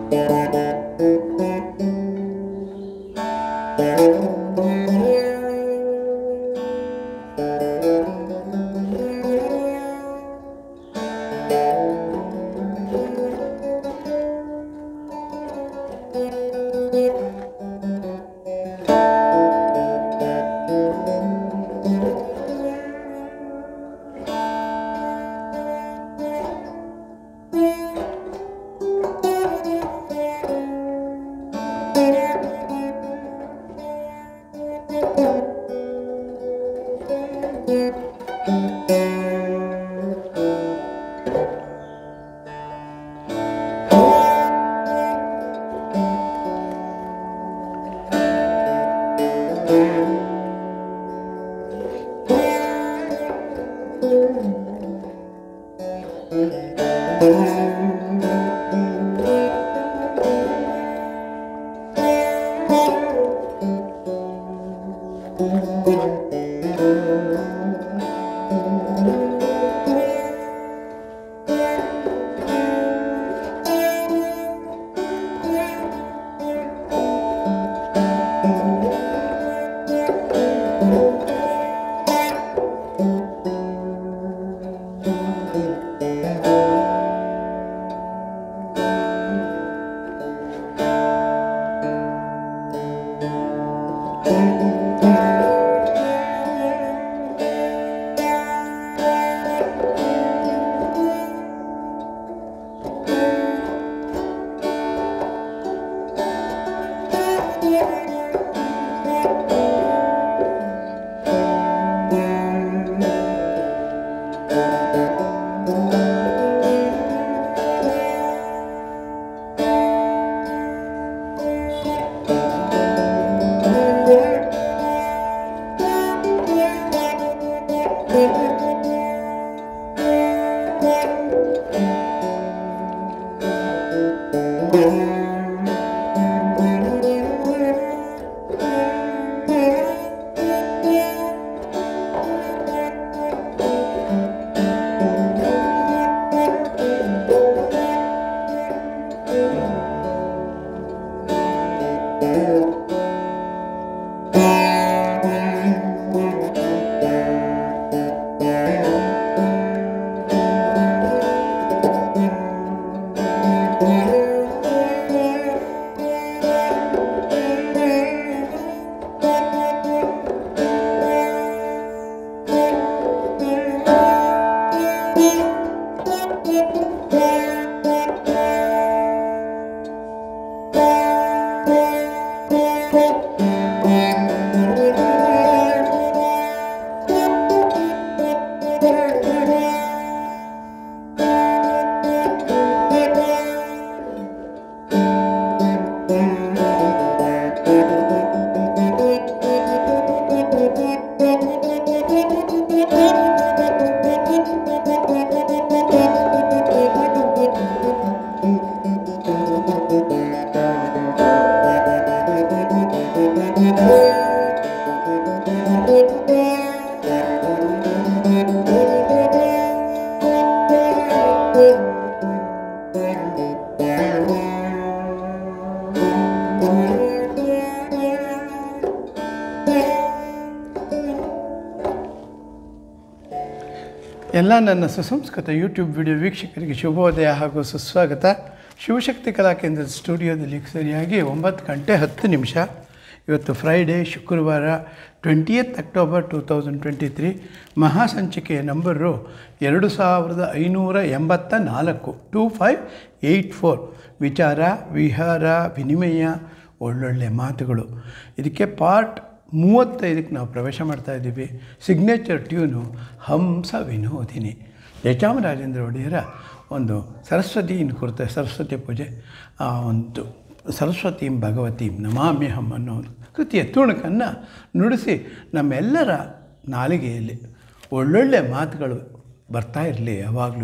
ಎಲ್ಲ ನನ್ನ ಸುಸಂಸ್ಕೃತ ಯೂಟ್ಯೂಬ್ ವಿಡಿಯೋ ವೀಕ್ಷಕರಿಗೆ ಶುಭೋದಯ ಹಾಗೂ ಸುಸ್ವಾಗತ ಶಿವಶಕ್ತಿ ಕಲಾ ಕೇಂದ್ರದ ಸ್ಟುಡಿಯೋದಲ್ಲಿ ಸರಿಯಾಗಿ ಒಂಬತ್ತು ಗಂಟೆ ಹತ್ತು ನಿಮಿಷ ಇವತ್ತು ಫ್ರೈಡೇ ಶುಕ್ರವಾರ twentieth October two thousand twenty three ಮಹಾಸಂಚಿಕೆಯ ನಂಬರು ಎರಡು ಸಾವಿರದ ಐನೂರ ಎಂಬತ್ತ ನಾಲ್ಕು ಟೂ ಫೈವ್ ಏಯ್ಟ್ ಫೋರ್ ವಿಚಾರ ವಿಹಾರ ವಿನಿಮಯ ಒಳ್ಳೊಳ್ಳೆ ಮಾತುಗಳು ಇದಕ್ಕೆ ಪಾರ್ಟ್ ಮೂವತ್ತೈದಕ್ಕೆ ನಾವು ಪ್ರವೇಶ ಮಾಡ್ತಾ ಇದ್ದೀವಿ ಸಿಗ್ನೇಚರ್ ಟ್ಯೂನು ಹಂಸ ವಿನೋದಿನಿ ಜಯಚಾಮರಾಜೇಂದ್ರ ಒಡೆಯರ ಒಂದು ಸರಸ್ವತಿயின் ಕುರಿತ ಸರಸ್ವತಿ ಪೂಜೆ ಆ ಒಂದು ಸರಸ್ವತೀಂ ಭಗವತೀಂ ನಮಾಮ್ಯಹಂ ಅನ್ನೋ ಒಂದು ಕೃತಿಯ ತುಣುಕನ್ನು ನುಡಿಸಿ ನಮ್ಮೆಲ್ಲರ ನಾಲಿಗೆಯಲ್ಲಿ ಒಳ್ಳೊಳ್ಳೆ ಮಾತುಗಳು ಬರ್ತಾ ಇರಲಿ ಯಾವಾಗಲೂ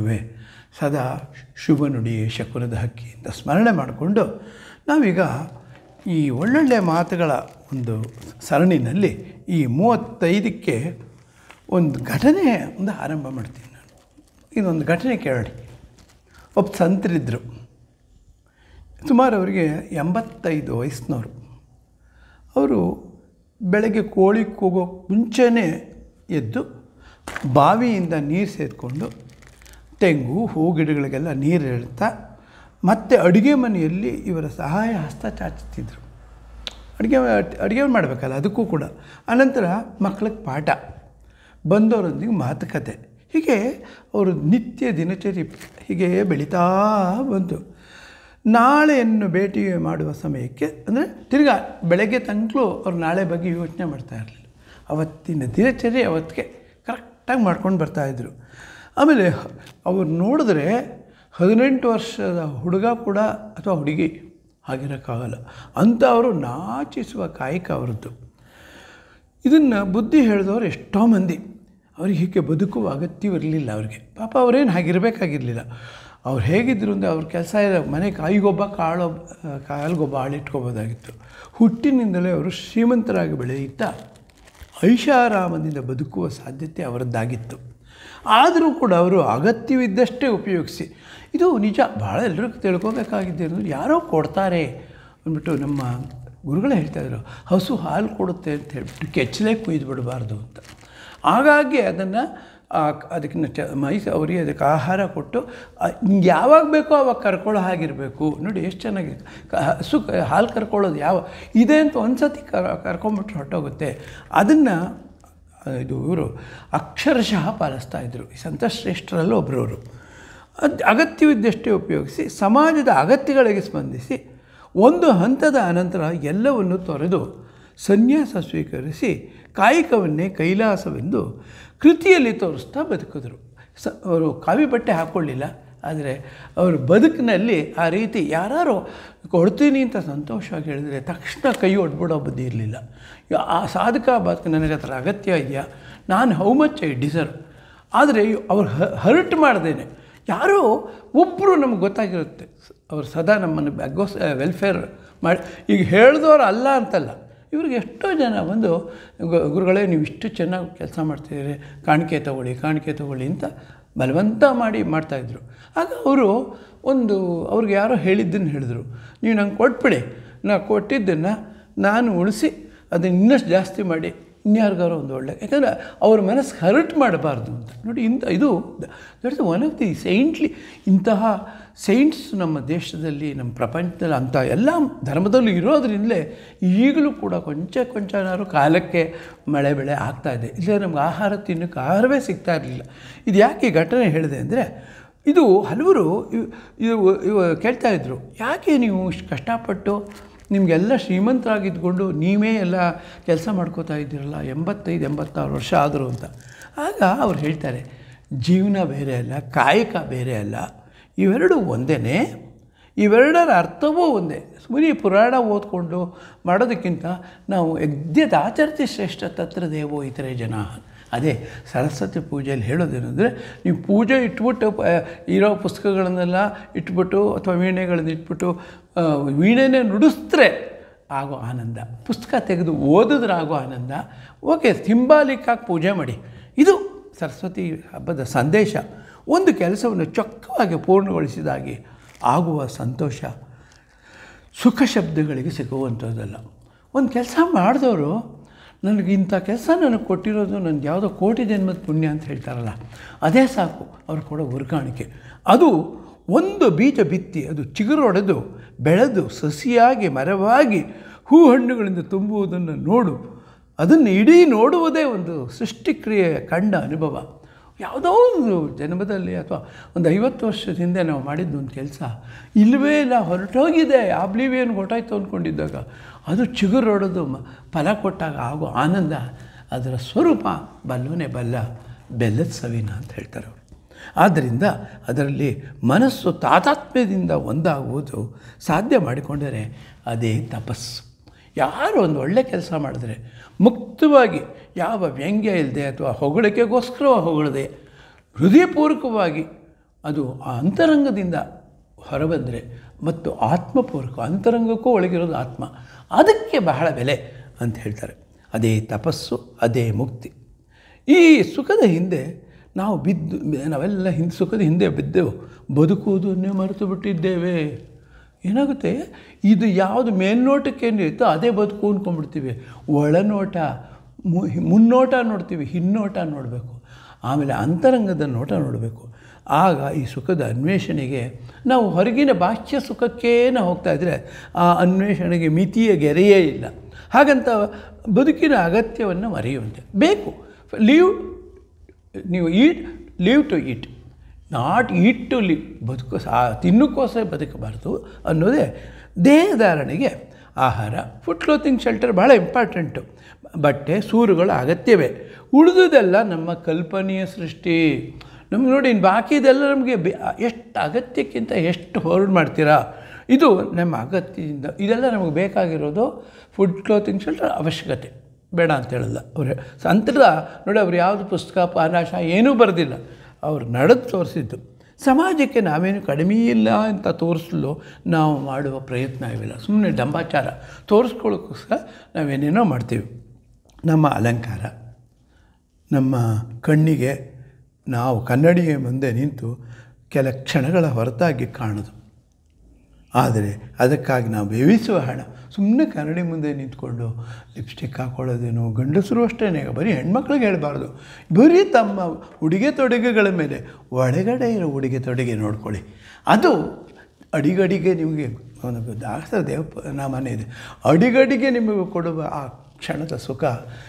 ಸದಾ ಶುಭ ನುಡಿ ಶಕುರದ ಹಕ್ಕಿ ಅಂತ ಸ್ಮರಣೆ ಮಾಡಿಕೊಂಡು ನಾವೀಗ ಈ ಒಳ್ಳೊಳ್ಳೆ ಮಾತುಗಳ ಒಂದು ಸರಣಿನಲ್ಲಿ ಈ ಮೂವತ್ತೈದಕ್ಕೆ ಒಂದು ಘಟನೆ ಒಂದು ಆರಂಭ ಮಾಡ್ತೀನಿ ನಾನು ಇದೊಂದು ಘಟನೆ ಕೇಳಿ ಒಬ್ಬ ಸಂತರಿದ್ದರು ಸುಮಾರು ಅವರಿಗೆ ಎಂಬತ್ತೈದು ವಯಸ್ಸಿನವರು ಅವರು ಬೆಳಗ್ಗೆ ಕೋಳಿ ಕೂಗೋ ಮುಂಚೆನೇ ಎದ್ದು ಬಾವಿಯಿಂದ ನೀರು ಸೇರಿಕೊಂಡು ತೆಂಗು ಹೂ ಗಿಡಗಳಿಗೆಲ್ಲ ನೀರು ಎಳ್ತಾ ಮತ್ತು ಅಡುಗೆ ಮನೆಯಲ್ಲಿ ಇವರ ಸಹಾಯ ಹಸ್ತ ಚಾಚುತ್ತಿದ್ದರು ಅಡುಗೆ ಅಡುಗೆ ಮಾಡಬೇಕಲ್ಲ ಅದಕ್ಕೂ ಕೂಡ ಅನಂತರ ಮಕ್ಕಳಿಗೆ ಪಾಠ ಬಂದವರೊಂದಿಗೆ ಮಾತುಕತೆ ಹೀಗೆ ಅವರು ನಿತ್ಯ ದಿನಚರಿ ಹೀಗೆ ಬೆಳೀತಾ ಬಂತು ನಾಳೆಯನ್ನು ಭೇಟಿ ಮಾಡುವ ಸಮಯಕ್ಕೆ ಅಂದರೆ ತಿರ್ಗಾ ಬೆಳಗ್ಗೆ ತನಕಲೂ ಅವ್ರು ನಾಳೆ ಬಗ್ಗೆ ಯೋಚನೆ ಮಾಡ್ತಾ ಇರಲಿಲ್ಲ ಅವತ್ತಿನ ದಿನಚರಿ ಅವತ್ತಿಗೆ ಕರೆಕ್ಟಾಗಿ ಮಾಡ್ಕೊಂಡು ಬರ್ತಾಯಿದ್ರು ಆಮೇಲೆ ಅವ್ರು ನೋಡಿದ್ರೆ ಹದಿನೆಂಟು ವರ್ಷದ ಹುಡುಗ ಕೂಡ ಅಥವಾ ಹುಡುಗಿ ಆಗಿರೋಕ್ಕಾಗಲ್ಲ ಅಂತ ಅವರು ನಾಚಿಸುವ ಕಾಯಕ ಅವರದ್ದು ಇದನ್ನು ಬುದ್ಧಿ ಹೇಳಿದವರು ಎಷ್ಟೋ ಮಂದಿ ಅವ್ರಿಗೆ ಹೀಗೆ ಬದುಕುವ ಅಗತ್ಯವಿರಲಿಲ್ಲ ಅವ್ರಿಗೆ ಪಾಪ ಅವರೇನು ಹಾಗಿರಬೇಕಾಗಿರಲಿಲ್ಲ ಅವ್ರು ಹೇಗಿದ್ರು ಅಂದರೆ ಅವ್ರ ಕೆಲಸ ಇಲ್ಲ ಮನೆ ಕಾಯಿಗೊಬ್ಬ ಕಾಳೊಬ್ಬ ಕಾಲ್ಗೊಬ್ಬ ಆಳಿಟ್ಕೋಬೋದಾಗಿತ್ತು ಹುಟ್ಟಿನಿಂದಲೇ ಅವರು ಶ್ರೀಮಂತರಾಗಿ ಬೆಳೆಯುತ್ತಾ ಐಷಾರಾಮದಿಂದ ಬದುಕುವ ಸಾಧ್ಯತೆ ಅವರದ್ದಾಗಿತ್ತು ಆದರೂ ಕೂಡ ಅವರು ಅಗತ್ಯವಿದ್ದಷ್ಟೇ ಉಪಯೋಗಿಸಿ ಇದು ನಿಜ ಭಾಳ ಎಲ್ರಿಗೂ ತಿಳ್ಕೊಬೇಕಾಗಿದ್ದೆ ಅಂದರೆ ಯಾರೋ ಕೊಡ್ತಾರೆ ಅಂದ್ಬಿಟ್ಟು ನಮ್ಮ ಗುರುಗಳೇ ಹೇಳ್ತಾಯಿದ್ರು ಹಸು ಹಾಲು ಕೊಡುತ್ತೆ ಅಂತ ಹೇಳ್ಬಿಟ್ಟು ಕೆಚ್ಚಲೇ ಕುಯ್ದು ಬಿಡಬಾರ್ದು ಅಂತ ಹಾಗಾಗಿ ಅದನ್ನು ಅದಕ್ಕೆ ಚ ಮೈ ಅವರಿಗೆ ಅದಕ್ಕೆ ಆಹಾರ ಕೊಟ್ಟು ಆ, ಯಾವಾಗ ಬೇಕೋ ಅವಾಗ ಕರ್ಕೊಳ್ಳೋ ಹಾಗಿರಬೇಕು ನೋಡಿ ಎಷ್ಟು ಚೆನ್ನಾಗಿ ಕ- ಹಸು ಕ- ಹಾಲು ಕರ್ಕೊಳ್ಳೋದು ಯಾವ ಇದೆ ಅಂತ ಒಂದು ಸತಿ ಕರ್ ಕರ್ಕೊಂಬಿಟ್ರೆ ಹೊಟ್ಟೋಗುತ್ತೆ ಅದನ್ನು ಇದು ಇವರು ಅಕ್ಷರಶಃ ಪಾಲಿಸ್ತಾ ಇದ್ದರು ಈ ಸಂತಶ್ರೇಷ್ಠರಲ್ಲೂ ಒಬ್ಬರು ಅವರು ಅದು ಅಗತ್ಯವಿದ್ದಷ್ಟೇ ಉಪಯೋಗಿಸಿ ಸಮಾಜದ ಅಗತ್ಯಗಳಿಗೆ ಸ್ಪಂದಿಸಿ ಒಂದು ಹಂತದ ಅನಂತರ ಎಲ್ಲವನ್ನು ತೊರೆದು ಸನ್ಯಾಸ ಸ್ವೀಕರಿಸಿ ಕಾಯಕವನ್ನೇ ಕೈಲಾಸವೆಂದು ಕೃತಿಯಲ್ಲಿ ತೋರಿಸ್ತಾ ಬದುಕಿದ್ರು ಸ ಅವರು ಕಾವಿ ಬಟ್ಟೆ ಹಾಕ್ಕೊಳ್ಳಿಲ್ಲ ಆದರೆ ಅವ್ರ ಬದುಕಿನಲ್ಲಿ ಆ ರೀತಿ ಯಾರು ಕೊಡ್ತೀನಿ ಅಂತ ಸಂತೋಷವಾಗಿ ಹೇಳಿದ್ರೆ ತಕ್ಷಣ ಕೈ ಒಡ್ಬಿಡೋ ಬುದ್ಧಿ ಇರಲಿಲ್ಲ ಆ ಸಾಧಕ ಬದುಕು ನನಗೆ ಅದರ ಅಗತ್ಯ ಇದೆಯಾ ನಾನು ಹೌ ಮಚ್ ಐ ಡಿಸರ್ವ್ ಆದರೆ ಅವ್ರು ಹರ್ಟ್ ಮಾಡ್ದೇನೆ ಯಾರೋ ಒಬ್ಬರು ನಮ್ಗೆ ಗೊತ್ತಾಗಿರುತ್ತೆ ಅವ್ರು ಸದಾ ನಮ್ಮನ್ನು ಅಗೋಸ್ ವೆಲ್ಫೇರ್ ಮಾಡಿ ಈಗ ಹೇಳಿದವರು ಅಲ್ಲ ಅಂತಲ್ಲ ಇವ್ರಿಗೆ ಎಷ್ಟೋ ಜನ ಬಂದು ಗು- ಗುರುಗಳೇ ನೀವು ಇಷ್ಟು ಚೆನ್ನಾಗಿ ಕೆಲಸ ಮಾಡ್ತಿದ್ದೀರಿ ಕಾಣಿಕೆ ತಗೊಳ್ಳಿ ಕಾಣಿಕೆ ತಗೊಳ್ಳಿ ಅಂತ ಬಲವಂತ ಮಾಡಿ ಮಾಡ್ತಾಯಿದ್ರು ಆಗ ಅವರು ಒಂದು ಅವ್ರಿಗೆ ಯಾರೋ ಹೇಳಿದ್ದನ್ನು ಹೇಳಿದ್ರು ನೀವು ನಂಗೆ ಕೊಟ್ಬಿಡಿ ನಾ ಕೊಟ್ಟಿದ್ದನ್ನು ನಾನು ಉಳಿಸಿ ಅದನ್ನು ಇನ್ನಷ್ಟು ಜಾಸ್ತಿ ಮಾಡಿ ಇನ್ಯಾರಿಗಾರೋ ಒಂದು ಒಳ್ಳೆ ಯಾಕಂದರೆ ಅವ್ರ ಮನಸ್ಸಿಗೆ ಹರ್ಟ್ ಮಾಡಬಾರ್ದು ಅಂತ ನೋಡಿ ಇಂಥ ಇದು that's one of the saintly ಇಂತಹ ಸೈಂಟ್ಸ್ ನಮ್ಮ ದೇಶದಲ್ಲಿ ನಮ್ಮ ಪ್ರಪಂಚದಲ್ಲಿ ಅಂಥ ಎಲ್ಲ ಧರ್ಮದಲ್ಲೂ ಇರೋದ್ರಿಂದಲೇ ಈಗಲೂ ಕೂಡ ಕೊಂಚ ಕೊಂಚನಾದ್ರು ಕಾಲಕ್ಕೆ ಮಳೆ ಬೆಳೆ ಆಗ್ತಾಯಿದೆ ಇಲ್ಲೇ ನಮ್ಗೆ ಆಹಾರ ತಿನ್ನೋಕ್ಕೆ ಆಹಾರವೇ ಸಿಗ್ತಾ ಇರಲಿಲ್ಲ ಇದು ಯಾಕೆ ಈ ಘಟನೆ ಹೇಳಿದೆ ಅಂದರೆ ಇದು ಹಲವರು ಇವ್- ಇವು ಇವು ಕೇಳ್ತಾ ಇದ್ರು ಯಾಕೆ ನೀವು ಇಷ್ಟು ಕಷ್ಟಪಟ್ಟು ನಿಮಗೆಲ್ಲ ಶ್ರೀಮಂತರಾಗಿದ್ಕೊಂಡು ನೀವೇ ಎಲ್ಲ ಕೆಲಸ ಮಾಡ್ಕೋತಾ ಇದ್ದೀರಲ್ಲ ಎಂಬತ್ತೈದು ಎಂಬತ್ತಾರು ವರ್ಷ ಆದರು ಅಂತ ಆಗ ಅವ್ರು ಹೇಳ್ತಾರೆ ಜೀವನ ಬೇರೆ ಅಲ್ಲ ಕಾಯಕ ಬೇರೆ ಅಲ್ಲ ಇವೆರಡು ಒಂದೇ ಇವೆರಡರ ಅರ್ಥವೂ ಒಂದೇ ಸುಮ್ಮನೆ ಪುರಾಣ ಓದ್ಕೊಂಡು ಮಾಡೋದಕ್ಕಿಂತ ನಾವು ಯಜ್ಞದಾಚರತಿ ಶ್ರೇಷ್ಠ ತತ್ರ ದೇವೋ ಇತರೆ ಜನ ಅದೇ ಸರಸ್ವತಿ ಪೂಜೆಯಲ್ಲಿ ಹೇಳೋದೇನೆಂದರೆ ನೀವು ಪೂಜೆ ಇಟ್ಬಿಟ್ಟು ಪ- ಇರೋ ಪುಸ್ತಕಗಳನ್ನೆಲ್ಲ ಇಟ್ಬಿಟ್ಟು ಅಥವಾ ವೀಣೆಗಳನ್ನ ಇಟ್ಬಿಟ್ಟು ಆ, ವೀಣೆನೇ ನುಡಿಸಿದ್ರೆ ಆಗೋ ಆನಂದ ಪುಸ್ತಕ ತೆಗೆದು ಓದಿದ್ರೆ ಆಗೋ ಆನಂದ ಓಕೆ ಸಿಂಬಾಲಿಕ್ಕಾಗಿ ಪೂಜೆ ಮಾಡಿ ಇದು ಸರಸ್ವತಿ ಹಬ್ಬದ ಸಂದೇಶ ಒಂದು ಕೆಲಸವನ್ನು ಚೊಕ್ಕವಾಗಿ ಪೂರ್ಣಗೊಳಿಸಿದಾಗಿ ಆಗುವ ಸಂತೋಷ ಸುಖ ಶಬ್ದಗಳಿಗೆ ಸಿಗುವಂಥದ್ದಲ್ಲ ಒಂದು ಕೆಲಸ ಮಾಡಿದವರು ನನಗೆ ಇಂಥ ಕೆಲಸ ನನಗೆ ಕೊಟ್ಟಿರೋದು ನನಗೆ ಯಾವುದೋ ಕೋಟಿ ಜನ್ಮದ ಪುಣ್ಯ ಅಂತ ಹೇಳ್ತಾರಲ್ಲ ಅದೇ ಸಾಕು ಅವ್ರು ಕೊಡೋ ವರ್ಗಾಣಿಕೆ ಅದು ಒಂದು ಬೀಜ ಬಿತ್ತಿ ಅದು ಚಿಗುರೊಡೆದು ಬೆಳೆದು ಸಸಿಯಾಗಿ ಮರವಾಗಿ ಹೂ ಹಣ್ಣುಗಳಿಂದ ತುಂಬುವುದನ್ನು ನೋಡು ಅದನ್ನು ಇಡೀ ನೋಡುವುದೇ ಒಂದು ಸೃಷ್ಟಿಕ್ರಿಯೆ ಕಂಡ ಅನುಭವ ಯಾವುದೋ ಒಂದು ಜನ್ಮದಲ್ಲಿ ಅಥವಾ ಒಂದು ಐವತ್ತು ವರ್ಷದ ಹಿಂದೆ ನಾವು ಮಾಡಿದ್ದು ಒಂದು ಕೆಲಸ ಇಲ್ಲವೇ ಇಲ್ಲ ಹೊರಟೋಗಿದೆ ಆಬ್ಲಿವೇನು ಹೊರಟಾಯ್ತು ಅಂದ್ಕೊಂಡಿದ್ದಾಗ ಅದು ಚಿಗುರೊಡೆದು ಮ ಫಲ ಕೊಟ್ಟಾಗ ಆಗೋ ಆನಂದ ಅದರ ಸ್ವರೂಪ ಬಲ್ಲವನೇ ಬಲ್ಲ ಬೆಲ್ಲದ ಸವಿನ ಅಂತ ಹೇಳ್ತಾರೆ ಅವರು ಆದ್ದರಿಂದ ಅದರಲ್ಲಿ ಮನಸ್ಸು ತಾತಾತ್ಮ್ಯದಿಂದ ಒಂದಾಗುವುದು ಸಾಧ್ಯ ಮಾಡಿಕೊಂಡರೆ ಅದೇ ತಪಸ್ಸು ಯಾರು ಒಂದು ಒಳ್ಳೆ ಕೆಲಸ ಮಾಡಿದ್ರೆ ಮುಕ್ತವಾಗಿ ಯಾವ ವ್ಯಂಗ್ಯ ಇಲ್ಲದೆ ಅಥವಾ ಹೊಗಳಿಕೆಗೋಸ್ಕರ ಹೊಗಳದೆ ಹೃದಯಪೂರ್ವಕವಾಗಿ ಅದು ಆ ಅಂತರಂಗದಿಂದ ಹೊರಬಂದರೆ ಮತ್ತು ಆತ್ಮಪೂರ್ವಕ ಅಂತರಂಗಕ್ಕೂ ಒಳಗಿರೋದು ಆತ್ಮ ಅದಕ್ಕೆ ಬಹಳ ಬೆಲೆ ಅಂತ ಹೇಳ್ತಾರೆ ಅದೇ ತಪಸ್ಸು ಅದೇ ಮುಕ್ತಿ ಈ ಸುಖದ ಹಿಂದೆ ನಾವು ಬಿದ್ದು ನಾವೆಲ್ಲ ಹಿಂದೆ ಸುಖದ ಹಿಂದೆ ಬಿದ್ದೆವು ಬದುಕುವುದನ್ನೇ ಮರೆತು ಬಿಟ್ಟಿದ್ದೇವೆ ಏನಾಗುತ್ತೆ ಇದು ಯಾವುದು ಮೇಲ್ನೋಟಕ್ಕೆ ಇರುತ್ತೋ ಅದೇ ಬದುಕು ಅಂದ್ಕೊಂಡ್ಬಿಡ್ತೀವಿ ಒಳನೋಟ ಮು- ಮುನ್ನೋಟ ನೋಡ್ತೀವಿ ಹಿನ್ನೋಟ ನೋಡಬೇಕು ಆಮೇಲೆ ಅಂತರಂಗದ ನೋಟ ನೋಡಬೇಕು ಆಗ ಈ ಸುಖದ ಅನ್ವೇಷಣೆಗೆ ನಾವು ಹೊರಗಿನ ಬಾಹ್ಯ ಸುಖಕ್ಕೇ ನಾವು ಹೋಗ್ತಾ ಇದ್ದರೆ ಆ ಅನ್ವೇಷಣೆಗೆ ಮಿತಿಯ ಗೆರೆಯೇ ಇಲ್ಲ ಹಾಗಂತ ಬದುಕಿನ ಅಗತ್ಯವನ್ನು ಮರೆಯುವಂತೆ ಬೇಕು ಲೀವ್ ನೀವು eat live to eat not eat to live ಬದುಕು ಸಾ ತಿನ್ನೋಕ್ಕೋಸ್ಕರ ಬದುಕಬಾರ್ದು ಅನ್ನೋದೇ ದೇಹಧಾರಣೆಗೆ ಆಹಾರ ಫುಡ್ ಕ್ಲೋತಿಂಗ್ ಶೆಲ್ಟರ್ ಭಾಳ ಇಂಪಾರ್ಟೆಂಟು ಬಟ್ಟೆ ಸೂರುಗಳ ಅಗತ್ಯವೇ ಉಳಿದುದೆಲ್ಲ ನಮ್ಮ ಕಲ್ಪನೆಯ ಸೃಷ್ಟಿ ನಮ್ಗೆ ನೋಡಿ ಇನ್ನು ಬಾಕಿದೆಲ್ಲ ನಮಗೆ ಬೆ ಎಷ್ಟು ಅಗತ್ಯಕ್ಕಿಂತ ಎಷ್ಟು ಹೊರಡು ಮಾಡ್ತೀರಾ ಇದು ನಮ್ಮ ಅಗತ್ಯದಿಂದ ಇದೆಲ್ಲ ನಮಗೆ ಬೇಕಾಗಿರೋದು ಫುಡ್ ಕ್ಲೋತಿಂಗ್ ಶೆಲ್ಟರ್ ಅವಶ್ಯಕತೆ ಬೇಡ ಅಂತ ಹೇಳಲ್ಲ ಅವರು ಸಂತರ ನೋಡಿ ಅವ್ರು ಯಾವುದು ಪುಸ್ತಕ ಪಾನಾಶ ಏನೂ ಬರೆದಿಲ್ಲ ಅವ್ರು ನಡೆದು ತೋರಿಸಿದ್ದು ಸಮಾಜಕ್ಕೆ ನಾವೇನು ಕಡಿಮೆ ಇಲ್ಲ ಅಂತ ತೋರಿಸಲು ನಾವು ಮಾಡುವ ಪ್ರಯತ್ನ ಇವಿಲ್ಲ ಸುಮ್ಮನೆ ಡಂಬಾಚಾರ ತೋರಿಸ್ಕೊಳ್ಳೋಕ್ಕೋಸ್ಕರ ನಾವೇನೇನೋ ಮಾಡ್ತೀವಿ ನಮ್ಮ ಅಲಂಕಾರ ನಮ್ಮ ಕಣ್ಣಿಗೆ ನಾವು ಕನ್ನಡಿಯ ಮುಂದೆ ನಿಂತು ಕೆಲ ಕ್ಷಣಗಳ ಹೊರತಾಗಿ ಕಾಣೋದು ಆದರೆ ಅದಕ್ಕಾಗಿ ನಾವು ವ್ಯಯಿಸುವ ಹಣ ಸುಮ್ಮನೆ ಕನ್ನಡಿ ಮುಂದೆ ನಿಂತ್ಕೊಂಡು ಲಿಪ್ಸ್ಟಿಕ್ ಹಾಕ್ಕೊಳ್ಳೋದೇನು ಗಂಡಸರು ಅಷ್ಟೇ ಬರೀ ಹೆಣ್ಮಕ್ಳಿಗೆ ಹೇಳಬಾರ್ದು ಬರೀ ತಮ್ಮ ಉಡುಗೆ ತೊಡುಗೆಗಳ ಮೇಲೆ ಒಳಗಡೆ ಇರೋ ಉಡುಗೆ ತೊಡುಗೆ ನೋಡ್ಕೊಳ್ಳಿ ಅದು ಅಡಿಗಡಿಗೆ ನಿಮಗೆ ಒಂದು ದಾಸರ ದೇವ ನಾಮನೇ ಇದೆ ಅಡಿಗಡಿಗೆ ನಿಮಗೆ ಕೊಡುವ ಆ ಕ್ಷಣದ ಸುಖ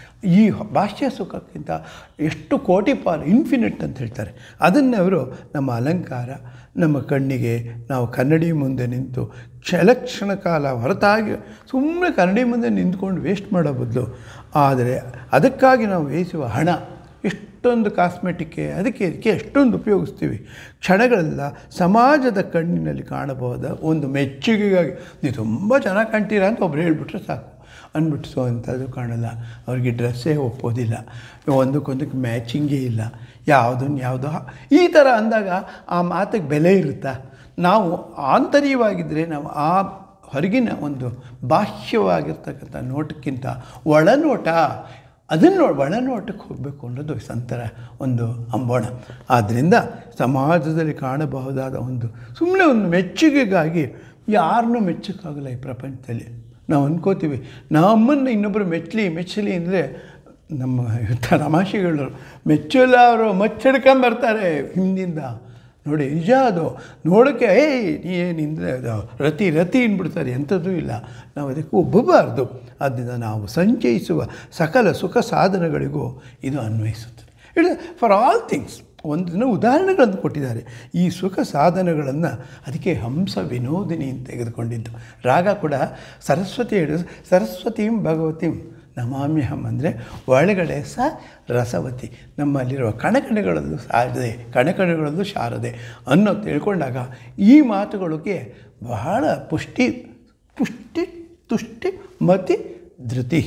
ಈ ಭಾಷ್ಯ ಸುಖಕ್ಕಿಂತ ಎಷ್ಟು ಕೋಟಿ ಪಾಲು ಇನ್ಫಿನಿಟ್ ಅಂತ ಹೇಳ್ತಾರೆ ಅದನ್ನು ಅವರು ನಮ್ಮ ಅಲಂಕಾರ ನಮ್ಮ ಕಣ್ಣಿಗೆ ನಾವು ಕನ್ನಡಿ ಮುಂದೆ ನಿಂತು ಕ್ಷಣ ಕಾಲ ಹೊರತಾಗಿ ಸುಮ್ಮನೆ ಕನ್ನಡಿ ಮುಂದೆ ನಿಂತ್ಕೊಂಡು ವೇಸ್ಟ್ ಮಾಡೋ ಬದಲು ಆದರೆ ಅದಕ್ಕಾಗಿ ನಾವು ವ್ಯಯಿಸುವ ಹಣ ಎಷ್ಟೊಂದು ಕಾಸ್ಮೆಟಿಕ್ಕೆ ಅದಕ್ಕೆ ಇದಕ್ಕೆ ಎಷ್ಟೊಂದು ಉಪಯೋಗಿಸ್ತೀವಿ ಕ್ಷಣಗಳೆಲ್ಲ ಸಮಾಜದ ಕಣ್ಣಿನಲ್ಲಿ ಕಾಣಬಹುದ ಒಂದು ಮೆಚ್ಚುಗೆಗಾಗಿ ನೀವು ತುಂಬ ಚೆನ್ನಾಗಿ ಕಾಣ್ತೀರಾ ಅಂತ ಒಬ್ರು ಹೇಳಿಬಿಟ್ರೆ ಸಾಕು ಅಂದ್ಬಿಟ್ಟು ಸೊ ಅಂಥದ್ದು ಕಾಣಲ್ಲ ಅವ್ರಿಗೆ ಡ್ರೆಸ್ಸೇ ಒಪ್ಪೋದಿಲ್ಲ ಒಂದಕ್ಕೊಂದಕ್ಕೆ ಮ್ಯಾಚಿಂಗೇ ಇಲ್ಲ ಯಾವುದನ್ನು ಯಾವುದೋ ಈ ಥರ ಅಂದಾಗ ಆ ಮಾತಿಗೆ ಬೆಲೆ ಇರುತ್ತಾ ನಾವು ಆಂತರ್ಯವಾಗಿದ್ದರೆ ನಾವು ಆ ಹೊರಗಿನ ಒಂದು ಬಾಹ್ಯವಾಗಿರ್ತಕ್ಕಂಥ ನೋಟಕ್ಕಿಂತ ಒಳನೋಟ ಅದನ್ನು ಒಳನೋಟಕ್ಕೆ ಹೋಗಬೇಕು ಅನ್ನೋದು ಸಂತರ ಒಂದು ಅಂಬೋಣ ಆದ್ದರಿಂದ ಸಮಾಜದಲ್ಲಿ ಕಾಣಬಹುದಾದ ಒಂದು ಸುಮ್ಮನೆ ಒಂದು ಮೆಚ್ಚುಗೆಗಾಗಿ ಯಾರನ್ನೂ ಮೆಚ್ಚೋಕ್ಕಾಗಲ್ಲ ಈ ಪ್ರಪಂಚದಲ್ಲಿ ನಾವು ಅಂದ್ಕೋತೀವಿ ನಮ್ಮನ್ನು ಇನ್ನೊಬ್ಬರು ಮೆಚ್ಚಲಿ ಮೆಚ್ಚಲಿ ಅಂದರೆ ನಮ್ಮ ತಮಾಷೆಗಳು ಮೆಚ್ಚಲ್ಲ ಅವರು ಮಚ್ಚಡ್ಕೊಂಬರ್ತಾರೆ ಹಿಂದಿಂದ ನೋಡಿ ನಿಜ ಅದು ನೋಡೋಕ್ಕೆ ಏಯ್ ನೀ ಏನಿಂದರೆ ಅದು ರತಿ ರತಿ ಅಂದ್ಬಿಡ್ತಾರೆ ಎಂಥದ್ದೂ ಇಲ್ಲ ನಾವು ಅದಕ್ಕೆ ಒಬ್ಬಬಾರ್ದು ಆದ್ದರಿಂದ ನಾವು ಸಂಚಯಿಸುವ ಸಕಲ ಸುಖ ಸಾಧನಗಳಿಗೂ ಇದು ಅನ್ವಯಿಸುತ್ತದೆ ಇಟ್ ಫಾರ್ ಆಲ್ ಥಿಂಗ್ಸ್ ಒಂದು ದಿನ ಉದಾಹರಣೆಗಳನ್ನು ಕೊಟ್ಟಿದ್ದಾರೆ ಈ ಸುಖ ಸಾಧನಗಳನ್ನು ಅದಕ್ಕೆ ಹಂಸ ವಿನೋದಿನಿ ಅಂತ ತೆಗೆದುಕೊಂಡಿದ್ದು ರಾಗ ಕೂಡ ಸರಸ್ವತಿ ಹೇಳಿ ಸರಸ್ವತೀಂ ಭಗವತೀಂ ನಮಾಮ್ಯಹಂ ಅಂದರೆ ಒಳಗಡೆ ಸ ರಸವತಿ ನಮ್ಮಲ್ಲಿರುವ ಕಣಕಣೆಗಳಲ್ಲೂ ಸಾರದೆ ಕಣಕಣೆಗಳಲ್ಲೂ ಶಾರದೆ ಅನ್ನೋ ತಿಳ್ಕೊಂಡಾಗ ಈ ಮಾತುಗಳಿಗೆ ಬಹಳ ಪುಷ್ಟಿ ಪುಷ್ಟಿ ತುಷ್ಟಿ ಮತಿ ಧೃತಿ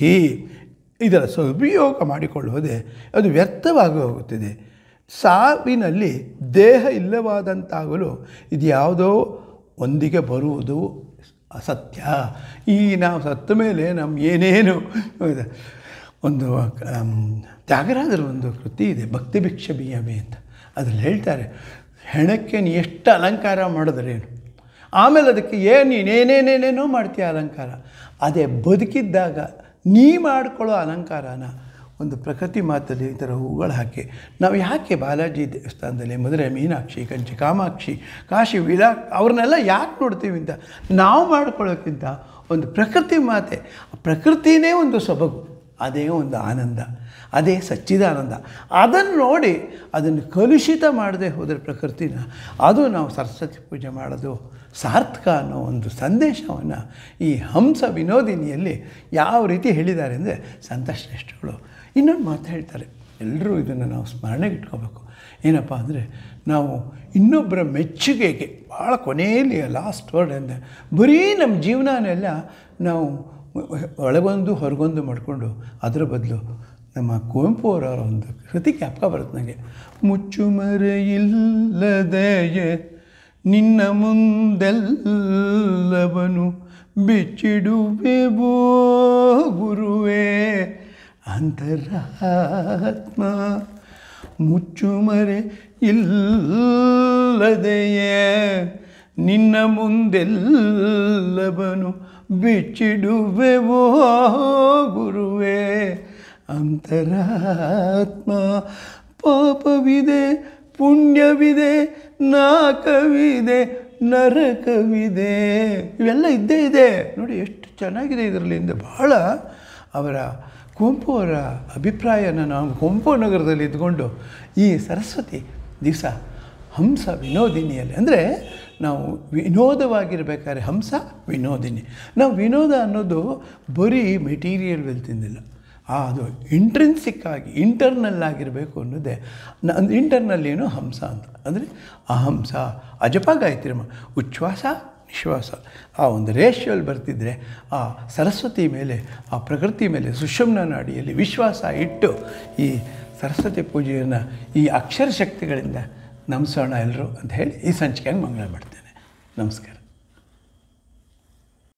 ಇದರ ಸದುಪಯೋಗ ಮಾಡಿಕೊಳ್ಳುವುದೇ ಅದು ವ್ಯರ್ಥವಾಗಿ ಹೋಗುತ್ತಿದೆ ಸಾವಿನಲ್ಲಿ ದೇಹ ಇಲ್ಲವಾದಂತಾಗಲು ಇದು ಯಾವುದೋ ಒಂದಿಗೆ ಬರುವುದು ಅಸತ್ಯ ಈ ನಾವು ಸತ್ತ ಮೇಲೆ ನಮ್ಮ ಏನೇನು ಒಂದು ಆಮ್, ತ್ಯಾಗರಾಜರ ಒಂದು ಕೃತಿ ಇದೆ ಭಕ್ತಿ ಭಿಕ್ಷ ಬಿಯಮೆ ಅಂತ ಅದ್ರಲ್ಲಿ ಹೇಳ್ತಾರೆ ಹೆಣಕ್ಕೆ ನೀ ಎಷ್ಟು ಅಲಂಕಾರ ಮಾಡಿದ್ರೇನು ಆಮೇಲೆ ಅದಕ್ಕೆ ಏನು ನೀನೇನೇನೇನೇನೋ ಮಾಡ್ತೀಯ ಅಲಂಕಾರ ಅದೇ ಬದುಕಿದ್ದಾಗ ನೀ ಮಾಡ್ಕೊಳ್ಳೋ ಅಲಂಕಾರನ ಒಂದು ಪ್ರಕೃತಿ ಮಾತಲ್ಲಿ ಈ ಥರ ಹೂಗಳು ಹಾಕಿ ನಾವು ಯಾಕೆ ಬಾಲಾಜಿ ದೇವಸ್ಥಾನದಲ್ಲಿ ಮದುರೆ ಮೀನಾಕ್ಷಿ ಕಂಚಿ ಕಾಮಾಕ್ಷಿ ಕಾಶಿ ವಿಲಾ ಅವ್ರನ್ನೆಲ್ಲ ಯಾಕೆ ನೋಡ್ತೀವಿ ಅಂತ ನಾವು ಮಾಡ್ಕೊಳ್ಳೋಕ್ಕಿಂತ ಒಂದು ಪ್ರಕೃತಿ ಮಾತೆ ಪ್ರಕೃತಿನೇ ಒಂದು ಸೊಬಗು ಅದೇ ಒಂದು ಆನಂದ ಅದೇ ಸಚ್ಚಿದಾನಂದ ಅದನ್ನು ನೋಡಿ ಅದನ್ನು ಕಲುಷಿತ ಮಾಡದೆ ಹೋದರೆ ಪ್ರಕೃತಿನ ಅದು ನಾವು ಸರಸ್ವತಿ ಪೂಜೆ ಮಾಡೋದು ಸಾರ್ಥಕ ಅನ್ನೋ ಒಂದು ಸಂದೇಶವನ್ನು ಈ ಹಂಸ ವಿನೋದಿನಿಯಲ್ಲಿ ಯಾವ ರೀತಿ ಹೇಳಿದ್ದಾರೆ ಅಂದರೆ ಸಂತಶ್ರೇಷ್ಠಗಳು ಇನ್ನೊಂದು ಮಾತು ಹೇಳ್ತಾರೆ ಎಲ್ಲರೂ ಇದನ್ನು ನಾವು ಸ್ಮರಣೆಗೆ ಇಟ್ಕೋಬೇಕು ಏನಪ್ಪ ಅಂದರೆ ನಾವು ಇನ್ನೊಬ್ಬರ ಮೆಚ್ಚುಗೆಗೆ ಭಾಳ ಕೊನೆಯಲ್ಲಿ ಲಾಸ್ಟ್ ವರ್ಡ್ ಅಂದರೆ ಬರೀ ನಮ್ಮ ಜೀವನನೆಲ್ಲ ನಾವು ಒಳಗೊಂದು ಹೊರಗೊಂದು ಮಾಡಿಕೊಂಡು ಅದರ ಬದಲು ನಮ್ಮ ಕುವೆಂಪು ಅವರ ಒಂದು ಕೃತಿ ಜ್ಞಾಪಕ ಬರುತ್ತೆ ನನಗೆ ಮುಚ್ಚುಮರೆಯಿಲ್ಲದೆಯೇ ನಿನ್ನ ಮುಂದೆಲ್ಲವನು ಬಿಚ್ಚಿಡುವೆವೋ ಗುರುವೇ ಅಂತರಾತ್ಮ ಮುಚ್ಚುಮರೆ ಇಲ್ಲದೆಯೇ ನಿನ್ನ ಮುಂದೆಲ್ಲವನು ಬಿಚ್ಚಿಡುವೆವೋ ಗುರುವೇ ಅಂತರಾತ್ಮ ಪಾಪವಿದೆ ಪುಣ್ಯವಿದೆ ನಾಕವಿದೆ ನರಕವಿದೆ ಇವೆಲ್ಲ ಇದ್ದೇ ಇದೆ ನೋಡಿ ಎಷ್ಟು ಚೆನ್ನಾಗಿದೆ ಇದರಲ್ಲಿಂದ ಬಹಳ ಅವರ ಕುವೆಂಪು ಅವರ ಅಭಿಪ್ರಾಯನ ನಾವು ಕುವೆಂಪು ನಗರದಲ್ಲಿ ಇದ್ಕೊಂಡು ಈ ಸರಸ್ವತಿ ದಿವಸ ಹಂಸ ವಿನೋದಿನಿಯಲ್ಲಿ ಅಂದರೆ ನಾವು ವಿನೋದವಾಗಿರ್ಬೇಕಾದ್ರೆ ಹಂಸ ವಿನೋದಿನಿ ನಾವು ವಿನೋದ ಅನ್ನೋದು ಬರೀ ಮೆಟೀರಿಯಲ್ ವೆಲ್ತಿಂದಿಲ್ಲ ಆ ಅದು ಇಂಟ್ರೆನ್ಸಿಕ್ ಆಗಿ ಇಂಟರ್ನಲ್ ಆಗಿರಬೇಕು ಅನ್ನೋದೇ ನ ಇಂಟರ್ನಲ್ ಏನು ಹಂಸ ಅಂತ ಅಂದರೆ ಅಹಂಸ ಅಜಪ ಗಾಯತ್ರಿಮ ಉಚ್ಛ್ವಾಸ ನಿಶ್ವಾಸ ಆ ಒಂದು ರೇಷಿಯೋಲ್ಲಿ ಬರ್ತಿದ್ರೆ ಆ ಸರಸ್ವತಿ ಮೇಲೆ ಆ ಪ್ರಕೃತಿ ಮೇಲೆ ಸುಷುಮ್ನ ನಾಡಿಯಲ್ಲಿ ವಿಶ್ವಾಸ ಇಟ್ಟು ಈ ಸರಸ್ವತಿ ಪೂಜೆಯನ್ನು ಈ ಅಕ್ಷರ ಶಕ್ತಿಗಳಿಂದ ನಮಿಸೋಣ ಎಲ್ಲರೂ ಅಂತ ಹೇಳಿ ಈ ಸಂಚಿಕೆಯನ್ನು ಮಂಗಳ ಮಾಡ್ತೇನೆ ನಮಸ್ಕಾರ